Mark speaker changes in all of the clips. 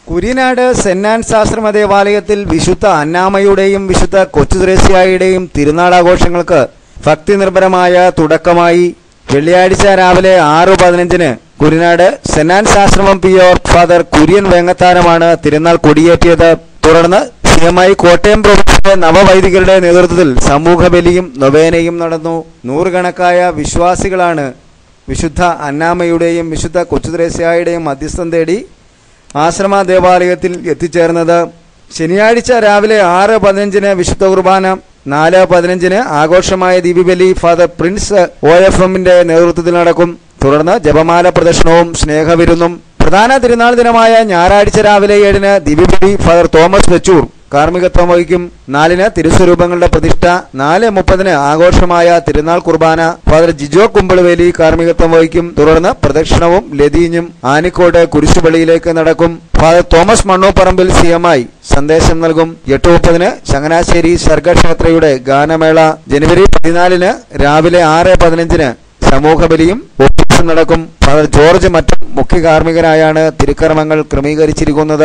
Speaker 1: Kuryanad saint ആൻസ് ആശ്രമ ദേവാലയത്തിൽ വിശുദ്ധ അന്നാമയുടെയും വിശുദ്ധ കൊച്ചുത്രേസ്യായുടെയും തിരുനാളാഘോഷങ്ങൾക്ക് ഭക്തി നിർഭരമായ തുടക്കമായി വെള്ളിയാഴ്ച രാവിലെ ആറ് പതിനഞ്ചിന് കുര്യനാട് സെന്റ് ആൻസ് ആശ്രമം പി ഒ ഫാദർ കുര്യൻ വേങ്ങത്താനമാണ് തിരുനാൾ കൊടിയേറ്റിയത് തുടർന്ന് സി എം ഐ കോട്ടയം പ്രൊവിൻസിലെ നവവൈദികരുടെ നേതൃത്വത്തിൽ സമൂഹ ബലിയും നൊവേനയും നടന്നു നൂറുകണക്കായ വിശ്വാസികളാണ് വിശുദ്ധ അന്നാമയുടെയും വിശുദ്ധ കൊച്ചുത്രേസ്യായുടെയും മധ്യസ്ഥം തേടി ആശ്രമ ദേവാലയത്തിൽ എത്തിച്ചേർന്നത് ശനിയാഴ്ച രാവിലെ ആറ് പതിനഞ്ചിന് വിശുദ്ധ കുർബാന നാല് പതിനഞ്ചിന് ആഘോഷമായ ദീപിബലി ഫാദർ പ്രിൻസ് ഒ എഫ് എമ്മിന്റെ നേതൃത്വത്തിൽ നടക്കും തുടർന്ന് ജപമാല പ്രദർശനവും സ്നേഹവിരുന്നും പ്രധാന തിരുനാൾ ദിനമായ ഞായറാഴ്ച രാവിലെ ഏഴിന് ദീപിബലി ഫാദർ തോമസ് വെച്ചൂർ കാർമ്മികത്വം വഹിക്കും നാലിന് തിരുസ്വരൂപങ്ങളുടെ പ്രതിഷ്ഠ നാല് മുപ്പതിന് ആഘോഷമായ തിരുനാൾ കുർബാന ഫാദർ ജിജോ കുമ്പളുവേലി കാർമ്മികത്വം വഹിക്കും തുടർന്ന് പ്രദക്ഷിണവും ലതീഞ്ഞും ആനിക്കോട് കുരിശുപള്ളിയിലേക്ക് നടക്കും father Thomas Mannupparambil C M I സന്ദേശം നൽകും എട്ട് മുപ്പതിന് ചങ്ങനാശ്ശേരി സർഗക്ഷേത്രയുടെ ഗാനമേള ജനുവരി പതിനാലിന് രാവിലെ ആറ് പതിനഞ്ചിന് സമൂഹബലിയും ഓഫീസും നടക്കും ഫാദർ ജോർജ് മറ്റും മുഖ്യ കാർമ്മികനായാണ് തിരുക്കർമ്മങ്ങൾ ക്രമീകരിച്ചിരിക്കുന്നത്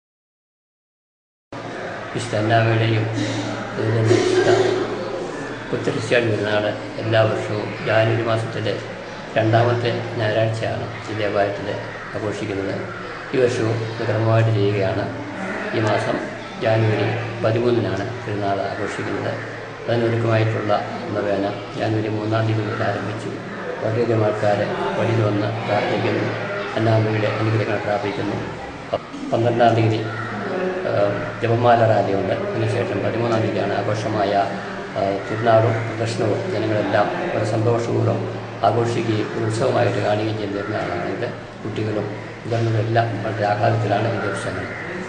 Speaker 2: വിശുദ്ധ അന്നാമയുടെയും അതുപോലെ തന്നെ വിശുദ്ധ പുത്തരിശ്ശാടി പെരുന്നാൾ എല്ലാ വർഷവും ജാനുവരി മാസത്തിലെ രണ്ടാമത്തെ ഞായറാഴ്ചയാണ് ഈ ദേവാലയത്തിൽ ആഘോഷിക്കുന്നത് ഈ വർഷവും ഇത് ക്രമമായിട്ട് ചെയ്യുകയാണ് ഈ മാസം ജാനുവരി പതിമൂന്നിനാണ് പെരുന്നാൾ ആഘോഷിക്കുന്നത് അതിനൊരുക്കമായിട്ടുള്ള നവേന ജാനുവരി മൂന്നാം തീയതി മുതൽ ആരംഭിച്ചു വളരെയധികം ആൾക്കാർ വഴിയിൽ വന്ന് പ്രാർത്ഥിക്കുന്നു അന്നാമയുടെ അനുഗ്രഹങ്ങൾ പ്രാർത്ഥിക്കുന്നു പന്ത്രണ്ടാം തീയതി ഏഹ് ജപമാല റാലിയുണ്ട് അതിനുശേഷം പതിമൂന്നാം തീയതിയാണ് ആഘോഷമായ ഏഹ് തിരുനാളും പ്രദർശനവും ജനങ്ങളെല്ലാം വളരെ സന്തോഷപൂർവ്വം ആഘോഷിക്കുകയും ഒരു ഉത്സവമായിട്ട് കാണുകയും ചെയ്യുന്ന തിരുനാളാണ് ഇത് കുട്ടികളും മുതിർന്നവരെല്ലാം വളരെ ആഹ്ലാദത്തിലാണ് ഈ ദിവസങ്ങൾ